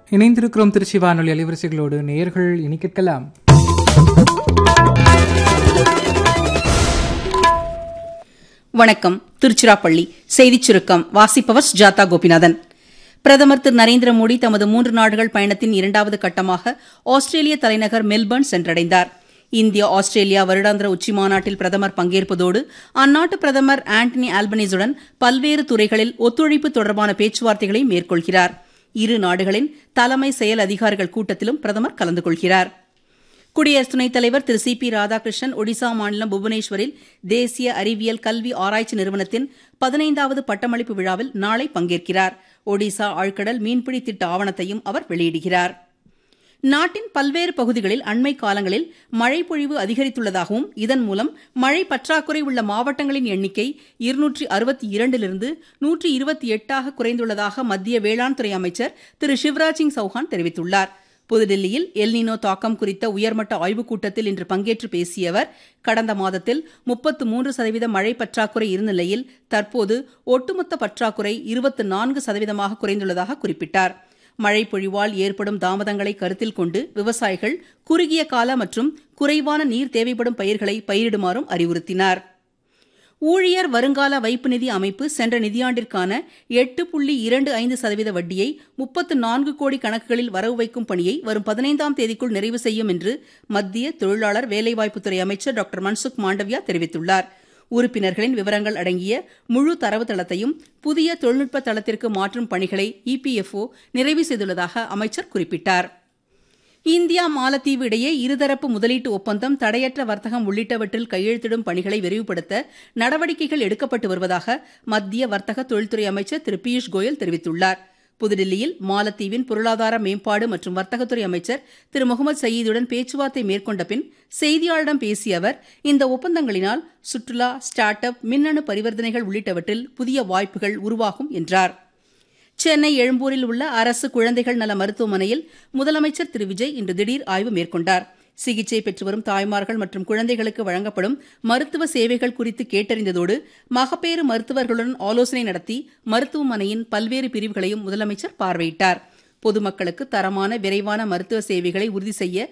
இணைந்திருக்கிறோம் திருச்சி வானொலி அலைவரிசைகளோடு நேயர்கள் இனி கேட்கலாம் வணக்கம் திருச்சிராப்பள்ளி செய்திச் சுருக்கம் வாசிப்பவர் ஜாதா கோபிநாதன் பிரதமர் திரு நரேந்திர மோடி தமது மூன்று நாடுகள் பயணத்தின் இரண்டாவது கட்டமாக ஆஸ்திரேலிய தலைநகர் மெல்பர்ன் சென்றடைந்தார் இந்தியா ஆஸ்திரேலியா வருடாந்திர உச்சிமாநாட்டில் பிரதமர் பங்கேற்பதோடு அந்நாட்டு பிரதமர் ஆண்டனி ஆல்பனீஸுடன் பல்வேறு துறைகளில் ஒத்துழைப்பு தொடர்பான பேச்சுவார்த்தைகளை மேற்கொள்கிறார் இரு நாடுகளின் தலைமை செயல் அதிகாரிகள் கூட்டத்திலும் பிரதமர் கலந்து கொள்கிறார் குடியரசு துணைத் தலைவர் திரு சி பி ராதாகிருஷ்ணன் ஒடிசா மாநிலம் புவனேஸ்வரில் தேசிய அறிவியல் கல்வி ஆராய்ச்சி நிறுவனத்தின் பதினைந்தாவது பட்டமளிப்பு விழாவில் நாளை பங்கேற்கிறார் ஒடிசா ஆழ்கடல் மீன்பிடி திட்ட ஆவணத்தையும் அவர் வெளியிடுகிறார் நாட்டின் பல்வேறு பகுதிகளில் அண்மை காலங்களில் மழை பொழிவு அதிகரித்துள்ளதாகவும் இதன் மூலம் மழை பற்றாக்குறை உள்ள மாவட்டங்களின் எண்ணிக்கை இருநூற்றி அறுபத்தி இரண்டிலிருந்து நூற்றி இருபத்தி எட்டாக குறைந்துள்ளதாக மத்திய வேளாண் துறை அமைச்சர் திரு சிவராஜ் சிங் சௌஹான் தெரிவித்துள்ளார் புதுடில்லியில் எல்னினோ தாக்கம் குறித்த உயர்மட்ட ஆய்வுக் கூட்டத்தில் இன்று பங்கேற்று பேசிய அவர் கடந்த மாதத்தில் முப்பத்து மூன்று சதவீத மழை பற்றாக்குறை இருந்த நிலையில் தற்போது ஒட்டுமொத்த பற்றாக்குறை இருபத்து நான்கு சதவீதமாக குறைந்துள்ளதாக குறிப்பிட்டார் மழை பொழிவால் ஏற்படும் தாமதங்களை கருத்தில் கொண்டு விவசாயிகள் குறுகிய கால மற்றும் குறைவான நீர் தேவைப்படும் பயிர்களை பயிரிடுமாறும் அறிவுறுத்தினார் ஊழியர் வருங்கால வைப்பு நிதி அமைப்பு சென்ற நிதியாண்டிற்கான எட்டு புள்ளி இரண்டு ஐந்து சதவீத வட்டியை முப்பத்து நான்கு கோடி கணக்குகளில் வரவு வைக்கும் பணியை வரும் பதினைந்தாம் தேதிக்குள் நிறைவு செய்யும் என்று மத்திய தொழிலாளர் வேலைவாய்ப்புத்துறை அமைச்சர் டாக்டர் மன்சுக் மாண்டவியா தெரிவித்துள்ளார் உறுப்பினர்களின் விவரங்கள் அடங்கிய முழு தரவு தளத்தையும் புதிய தொழில்நுட்ப தளத்திற்கு மாற்றும் பணிகளை இபிஎஃப்ஓ நிறைவு செய்துள்ளதாக அமைச்சர் குறிப்பிட்டார் இந்தியா மாலத்தீவு இடையே இருதரப்பு முதலீட்டு ஒப்பந்தம் தடையற்ற வர்த்தகம் உள்ளிட்டவற்றில் கையெழுத்திடும் பணிகளை விரிவுபடுத்த நடவடிக்கைகள் எடுக்கப்பட்டு வருவதாக மத்திய வர்த்தக தொழில்துறை அமைச்சர் திரு பியூஷ் கோயல் தெரிவித்துள்ளார் புதுடில்லியில் மாலத்தீவின் பொருளாதார மேம்பாடு மற்றும் வர்த்தகத்துறை அமைச்சர் திரு முகமது சயீதுடன் பேச்சுவார்த்தை மேற்கொண்ட பின் செய்தியாளரிடம் பேசிய அவர் இந்த ஒப்பந்தங்களினால் சுற்றுலா ஸ்டார்ட் அப் மின்னணு பரிவர்த்தனைகள் உள்ளிட்டவற்றில் புதிய வாய்ப்புகள் உருவாகும் என்றார் சென்னை எழும்பூரில் உள்ள அரசு குழந்தைகள் நல மருத்துவமனையில் முதலமைச்சர் திரு விஜய் இன்று திடீர் ஆய்வு மேற்கொண்டார் சிகிச்சை பெற்று வரும் தாய்மார்கள் மற்றும் குழந்தைகளுக்கு வழங்கப்படும் மருத்துவ சேவைகள் குறித்து கேட்டறிந்ததோடு மகப்பேறு மருத்துவர்களுடன் ஆலோசனை நடத்தி மருத்துவமனையின் பல்வேறு பிரிவுகளையும் முதலமைச்சர் பார்வையிட்டார் பொதுமக்களுக்கு தரமான விரைவான மருத்துவ சேவைகளை உறுதி செய்ய